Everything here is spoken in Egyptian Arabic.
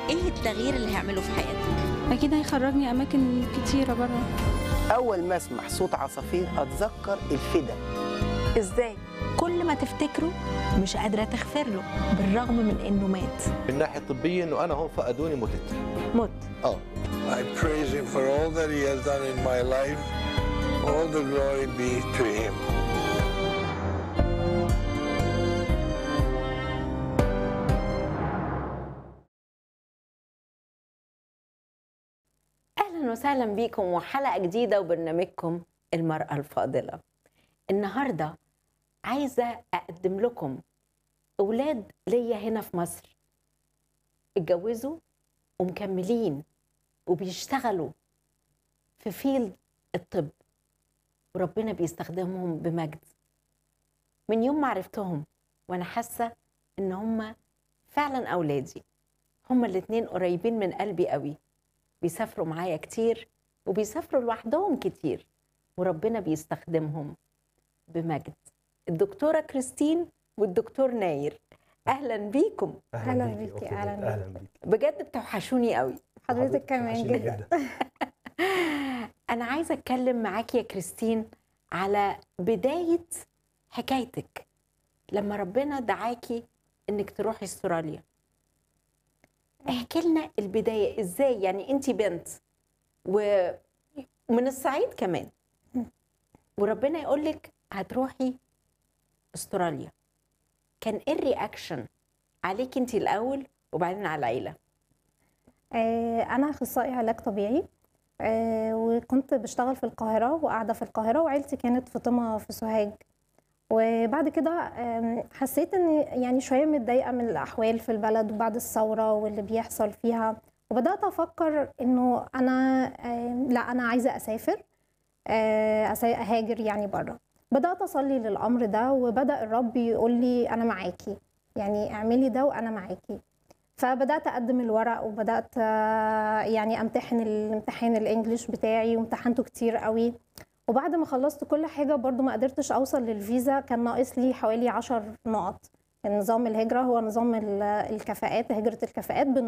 ايه التغيير اللي هيعمله في حياتك اكيد هيخرجني اماكن كتيره بره أول ما أسمع صوت عصافير أتذكر الفدا ازاي كل ما تفتكره مش قادره تغفر له بالرغم من انه مات من الناحيه الطبيه انه انا هون فقدوني متت مت اه I praise him for all that he has done in my life. All the glory be to him. اهلا وسهلا بيكم وحلقه جديده وبرنامجكم المراه الفاضله النهارده عايزه اقدم لكم اولاد ليا هنا في مصر اتجوزوا ومكملين وبيشتغلوا في فيلد الطب وربنا بيستخدمهم بمجد من يوم ما عرفتهم وانا حاسه ان هم فعلا اولادي هما الاتنين قريبين من قلبي قوي بيسافروا معايا كتير وبيسافروا لوحدهم كتير وربنا بيستخدمهم بمجد الدكتورة كريستين والدكتور ناير أهلا بيكم اهلا بيكي، بيكي أوكي، اهلا اهلا بيكي بيكي بجد بتوحشوني قوي حضرتك كمان وحشني جدا أنا عايزة أتكلم معاكي يا كريستين على بداية حكايتك لما ربنا دعاكي إنك تروحي استراليا احكي لنا البداية إزاي يعني أنت بنت و- ومن الصعيد كمان وربنا يقول لك هتروحي استراليا كان ايه الرياكشن عليك انت الاول وبعدين على العيله آه، انا اخصائي علاج طبيعي آه، وكنت بشتغل في القاهره وقاعده في القاهره وعيلتي كانت في طمة في سوهاج وبعد كده آم، حسيت اني يعني شويه متضايقه من الاحوال في البلد وبعد الثوره واللي بيحصل فيها وبدات افكر انه انا آم، لا انا عايزه اسافر آه، أسا- اهاجر يعني بره بدات اصلي للامر ده وبدا الرب يقول لي انا معاكي يعني اعملي ده وانا معاكي فبدات اقدم الورق وبدات آه، يعني امتحن الامتحان الانجليش بتاعي وامتحنته كتير قوي وبعد ما خلصت كل حاجه برضو ما قدرتش اوصل للفيزا كان ناقص لي حوالي عشر نقط نظام الهجره هو نظام ال- الكفاءات هجره الكفاءات